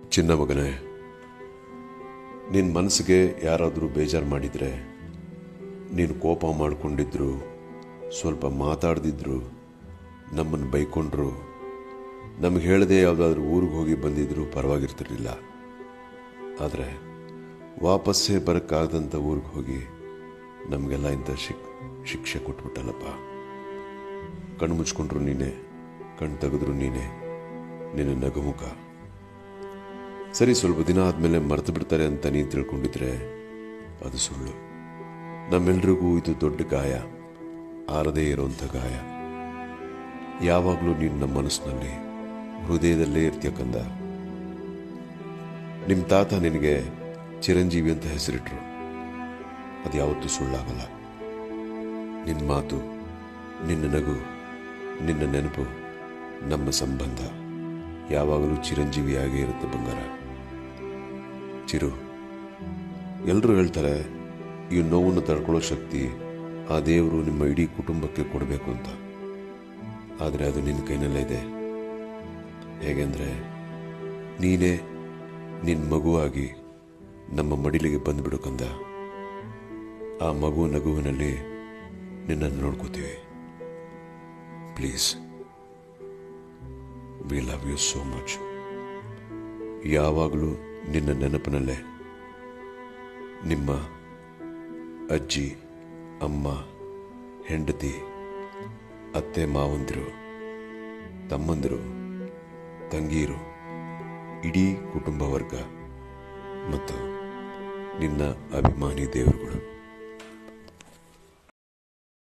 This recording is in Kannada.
ಚಿನ್ನ ಮಗನೇ ನಿನ್ನ ಮನಸ್ಸಿಗೆ ಯಾರಾದರೂ ಬೇಜಾರು ಮಾಡಿದರೆ ನೀನು ಕೋಪ ಮಾಡಿಕೊಂಡಿದ್ರು ಸ್ವಲ್ಪ ಮಾತಾಡ್ದಿದ್ರು ನಮ್ಮನ್ನು ಬೈಕೊಂಡ್ರು ನಮಗೆ ಹೇಳದೆ ಯಾವುದಾದ್ರೂ ಊರಿಗೆ ಹೋಗಿ ಬಂದಿದ್ರು ಪರವಾಗಿರ್ತಿರ್ಲಿಲ್ಲ ಆದರೆ ವಾಪಸ್ಸೇ ಬರೋಕ್ಕಾಗದಂಥ ಊರಿಗೆ ಹೋಗಿ ನಮಗೆಲ್ಲ ಇಂಥ ಶಿಕ್ ಶಿಕ್ಷೆ ಕೊಟ್ಬಿಟ್ಟಲ್ಲಪ್ಪ ಕಣ್ಣು ಮುಚ್ಕೊಂಡ್ರು ನೀನೇ ಕಣ್ಣು ತೆಗೆದ್ರು ನೀನೇ ನಿನ್ನ ನಗುಮುಖ ಸರಿ ಸ್ವಲ್ಪ ದಿನ ಆದಮೇಲೆ ಮರೆತು ಬಿಡ್ತಾರೆ ಅಂತ ನೀನು ತಿಳ್ಕೊಂಡಿದ್ರೆ ಅದು ಸುಳ್ಳು ನಮ್ಮೆಲ್ರಿಗೂ ಇದು ದೊಡ್ಡ ಗಾಯ ಆರದೇ ಇರೋಂಥ ಗಾಯ ಯಾವಾಗಲೂ ನೀನು ನಮ್ಮ ಮನಸ್ಸಿನಲ್ಲಿ ಹೃದಯದಲ್ಲೇ ಇರ್ತೀಯ ಕಂದ ನಿಮ್ಮ ತಾತ ನಿನಗೆ ಚಿರಂಜೀವಿ ಅಂತ ಹೆಸರಿಟ್ರು ಅದು ಯಾವತ್ತೂ ಸುಳ್ಳಾಗಲ್ಲ ನಿನ್ನ ಮಾತು ನಿನ್ನ ನಗು ನಿನ್ನ ನೆನಪು ನಮ್ಮ ಸಂಬಂಧ ಯಾವಾಗಲೂ ಚಿರಂಜೀವಿಯಾಗೇ ಇರುತ್ತೆ ಬಂಗಾರ ಚಿರು ಎಲ್ಲರೂ ಹೇಳ್ತಾರೆ ಈ ನೋವನ್ನು ತಡ್ಕೊಳ್ಳೋ ಶಕ್ತಿ ಆ ದೇವರು ನಿಮ್ಮ ಇಡೀ ಕುಟುಂಬಕ್ಕೆ ಕೊಡಬೇಕು ಅಂತ ಆದರೆ ಅದು ನಿನ್ನ ಕೈನಲ್ಲೇ ಇದೆ ಹೇಗೆಂದರೆ ನೀನೇ ನಿನ್ನ ಮಗುವಾಗಿ ನಮ್ಮ ಮಡಿಲಿಗೆ ಬಂದುಬಿಡು ಕಂದ ಆ ಮಗು ನಗುವಿನಲ್ಲಿ ನಿನ್ನನ್ನು ನೋಡ್ಕೋತೀವಿ please we love you so much ಯಾವಾಗಲೂ ನಿನ್ನ ನೆನಪಿನಲ್ಲೇ ನಿಮ್ಮ ಅಜ್ಜಿ ಅಮ್ಮ ಹೆಂಡತಿ ಅತ್ತೆ ಮಾವಂದಿರು ತಮ್ಮಂದಿರು ತಂಗೀರು ಇಡೀ ಕುಟುಂಬ ವರ್ಗ ಮತ್ತು ನಿನ್ನ ಅಭಿಮಾನಿ ದೇವರುಗಳು